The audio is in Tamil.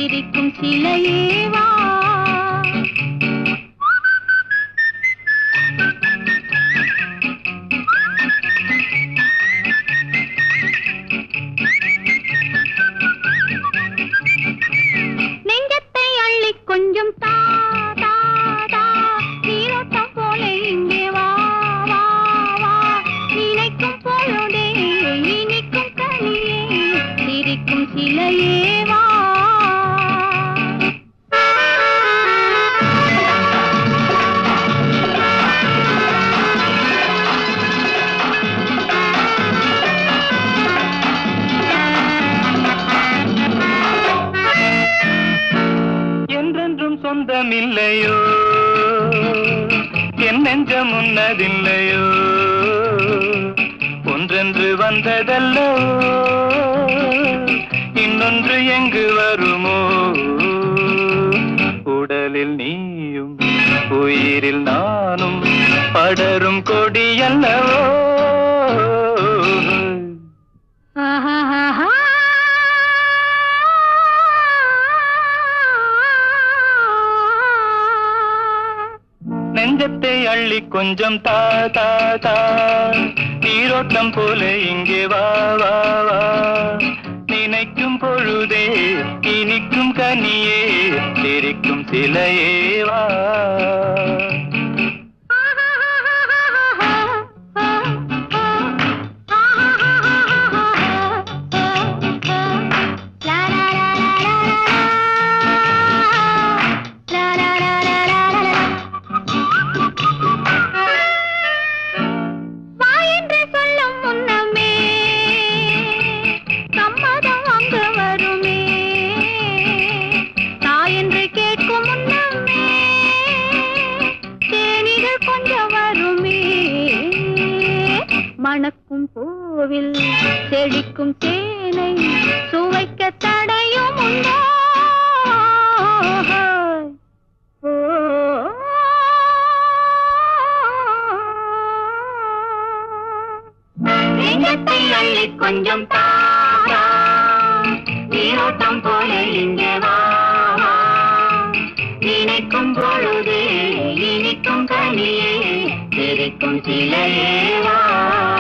சிரிக்கும் சிலையே வா நெஞ்சத்தை அள்ளி கொஞ்சம் தா தா தா நீரோட்டம் போல இங்கே வா வா வா நினைக்கும் பொழுதே இனிக்கும் கனியே சிரிக்கும் சிலையே வா என்றென்றும் சொந்தமில்லையோ என் நெஞ்சம் உன்னதில்லையோ ஒன்றென்று வந்ததல்லோ இன்னொன்று எங்கு வருமோ உடலில் நீயும் உயிரில் நானும் படரும் கொடியல்லவோ ஆஹாஹாஹா. நெஞ்சத்தை அள்ளி கொஞ்சம் தா தா தா நீரோட்டம் போல இங்கே வா வா வா நினைக்கும் பொழுதே இனிக்கும் கனியே சிரிக்கும் சிலையே வா வா என்று சொல்லும் முன்னமே சம்மதம் அங்கு வருமே தாய் என்று கேட்கும் முன்னமே தேனிகள் கொஞ்சம் வருமே மணக்கும் பூவில் செழிக்கும் தேனை சுவைக்க தடையும் உண்டோ ஓ நெஞ்சத்தை அள்ளி கொஞ்சம் தாரா நீரோட்டம் போல இங்கே வா வா. நினைக்கும் பொழுதே இனிக்கும் கனியே சிரிக்கும் சிலையே வா